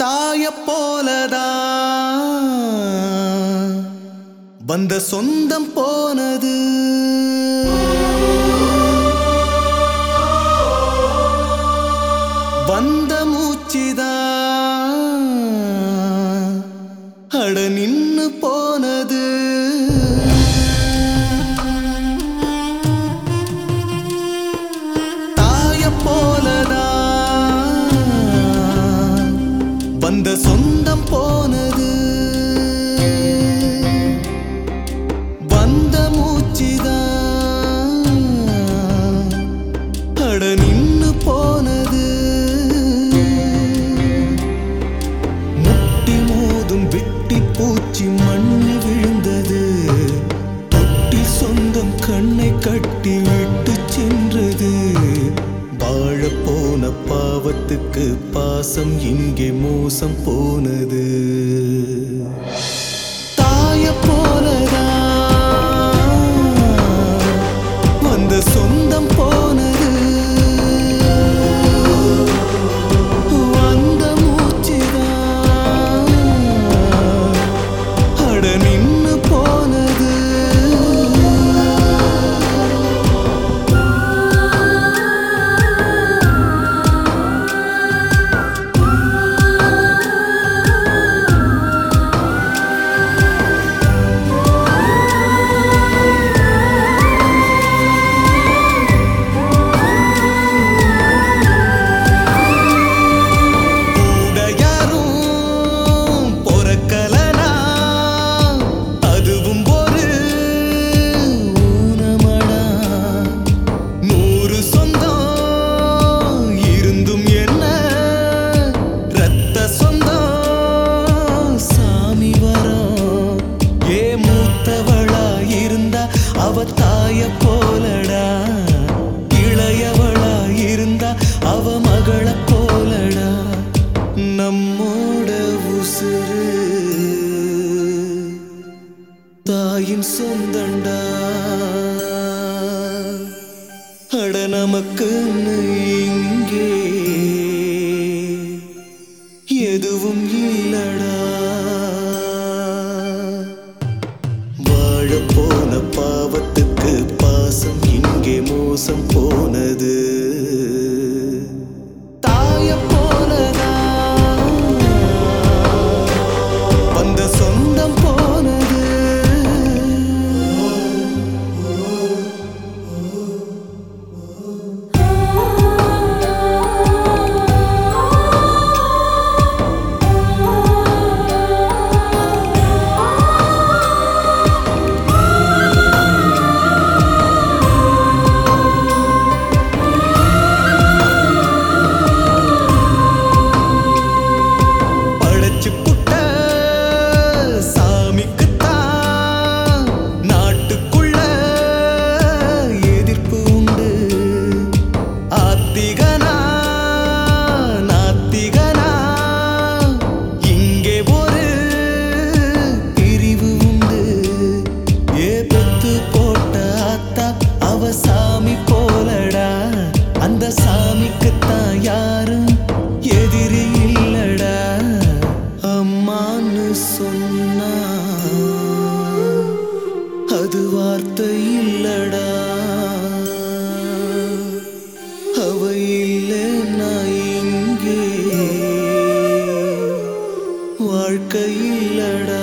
தாய போலதான் வந்த சொந்தம் போனது வந்த மூச்சுதான் அட நின்னு போனது தாய போலதான் வந்த சொந்தம் போனது வந்த மூச்சுதான் அட நின்னு போனது முட்டி மோதும் வெட்டி பூச்சி மண்ணு விழுந்தது தொட்டி சொந்தம் கண்ணை கட்டி விட்டு சென்றது வாழ போன பாவத்துக்கு பாசம் இங்கே மோசம் போனது தாய போலதான் வந்த சொந்தம் போனது வந்த மூச்சுதான் அட நின்னு போனது கூட யாரும் பொறக்கலனா அதுவும் ஒரு ஊனமடா நூறு சொந்தம் இருந்தும் என்ன ரத்த சொந்தம் சாமி வரும் ஏ மூத்தவளா இருந்தா அவ தாய போலடா இளையவளா இருந்தா அவ மகள போலடா நம்மோட உசுறு தாயின் சொந்தண்டா அட நமக்குன்னு இங்கே எதுவும் இல்லடா வாழ போன பாவத்துக்கு பாசம் இங்கே மோசம் போனது தாய போலதான் வந்த சொந்தம் போனது படைச்சு புட்ட சாமிக்குத்தான் நாட்டுக்குள்ள எதிர்ப்பு உண்டு ஆத்திகனா நாத்திகனா இங்கே ஒரு பிரிவு உண்டு ஏ பெத்து போட்ட ஆத்தா அவ சாமி போலடா அந்த சாமிக்குத்தான் யாரும் எதிரி இல்லடா அம்மான்னு சொன்னா அது வார்த்தை இல்லடா அவ இல்லைன்னா இங்கே வாழ்க்கை இல்லடா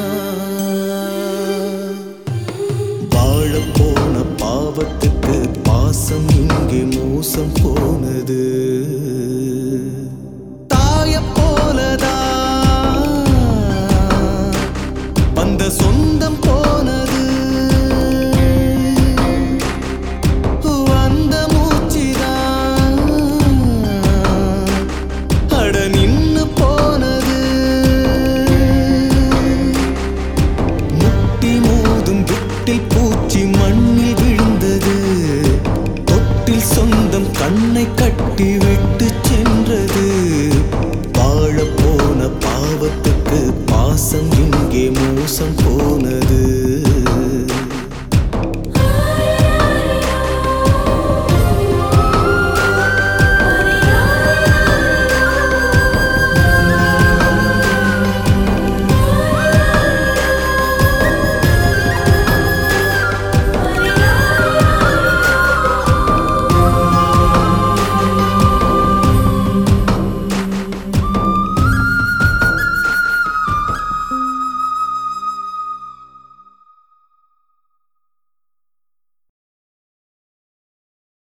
வாழ போன பாவத்துக்கு பாசம் இங்கே மோசம் போனது